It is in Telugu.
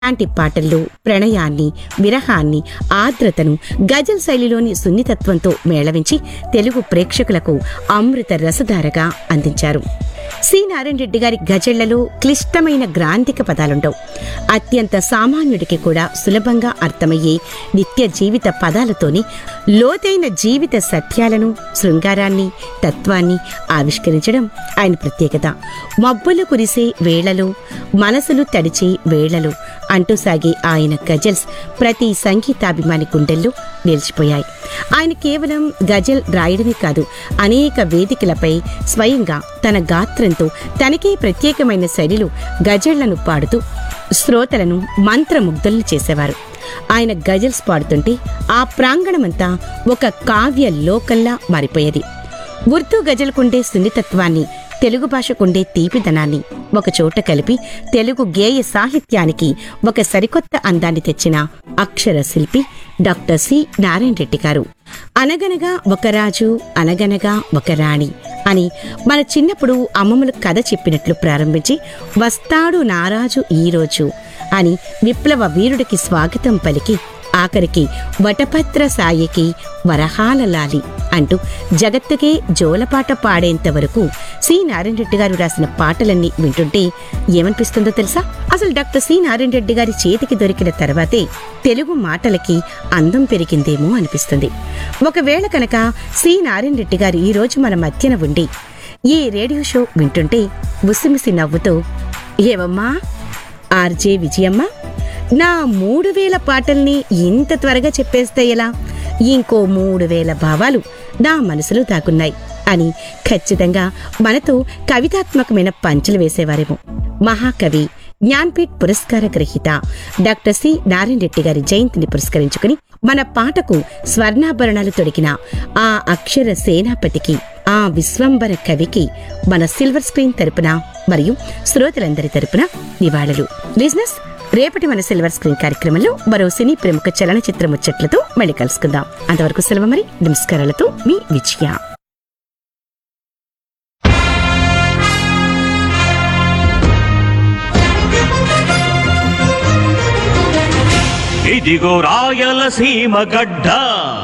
లాంటి పాటల్లో ప్రణయాన్ని విరహాన్ని ఆర్ద్రతను గజల్ శైలిలోని సున్నితత్వంతో మేళవించి తెలుగు ప్రేక్షకులకు అమృత రసధారగా అందించారు సి నారాయణ రెడ్డి గారి గజళ్లలో క్లిష్టమైన గ్రాంధిక పదాలుండవు అత్యంత సామాన్యుడికి కూడా సులభంగా అర్థమయ్యే నిత్య జీవిత పదాలతోని లోతైన జీవిత సత్యాలను శృంగారాన్ని తత్వాన్ని ఆవిష్కరించడం ఆయన ప్రత్యేకత మబ్బులు కురిసే వేళలో మనసులు తడిచే వేళలో అంటూ సాగే ఆయన గజల్స్ ప్రతి సంగీతాభిమాని గుండెల్లో నిలిచిపోయాయి ఆయన కేవలం గజల్ రాయడమే కాదు అనేక వేదికలపై స్వయంగా తన గాత్రంతో తనకే ప్రత్యేకమైన శైలిలో గజళ్లను పాడుతూ శ్రోతలను మంత్రముగ్ధులను చేసేవారు ఆయన గజల్స్ పాడుతుంటే ఆ ప్రాంగణమంతా ఒక కావ్య లోకల్లా మారిపోయేది ఉర్దూ గజల్కుండే సున్నితత్వాన్ని తెలుగు భాషకుండే తీపిదనాన్ని ఒక చోట కలిపి తెలుగు గేయ సాహిత్యానికి ఒక సరికొత్త అందాన్ని తెచ్చిన అక్షర శిల్పి డాక్టర్ సి నారాయణ రెడ్డి గారు అనగనగా ఒక రాజు అనగనగా ఒక రాణి అని మన చిన్నప్పుడు అమ్మమ్మలు కథ చెప్పినట్లు ప్రారంభించి వస్తాడు నారాజు ఈరోజు అని విప్లవ వీరుడికి స్వాగతం పలికి ఆఖరికి వటపత్ర సాయికి వరహాల లాలి అంటూ జగత్తుకే జోలపాట పాడేంత వరకు సి నారాయణ రెడ్డి గారు రాసిన పాటలన్నీ వింటుంటే ఏమనిపిస్తుందో తెలుసా అసలు డాక్టర్ సి నారాయణ రెడ్డి గారి చేతికి దొరికిన తర్వాతే తెలుగు మాటలకి అందం పెరిగిందేమో అనిపిస్తుంది ఒకవేళ కనుక సి నారాయణ రెడ్డి గారు ఈ రోజు మన మధ్యన ఉండి ఈ రేడియో షో వింటుంటే ముసిముసి నవ్వుతూ ఏవమ్మా ఆర్జే విజయమ్మ నా మూడు వేల పాటల్ని ఇంత త్వరగా చెప్పేస్తే ఎలా ఇంకో మూడు వేల భావాలు నా మనసులో దాగున్నాయి అని ఖచ్చితంగా మనతో కవితాత్మకమైన పంచులు వేసేవారేమో మహాకవి జ్ఞాన్పీఠ్ పురస్కార గ్రహీత డాక్టర్ సి నారాయణ రెడ్డి గారి జయంతిని పురస్కరించుకుని మన పాటకు స్వర్ణాభరణాలు తొడిగిన ఆ అక్షర సేనాపతికి ఆ విశ్వంబర కవికి మన సిల్వర్ స్క్రీన్ తరపున మరియు శ్రోతలందరి తరపున నివాళులు లిజినెస్ రేపటి మన సిల్వర్ స్క్రీన్ కార్యక్రమంలో మరో సినీ ప్రముఖ చలనచిత్ర ముచ్చట్లతో మళ్ళీ కలుసుకుందాం అంతవరకు సెలవు మరి నమస్కారాలతో మీ విజయ ఇదిగో రాయలసీమ గడ్డ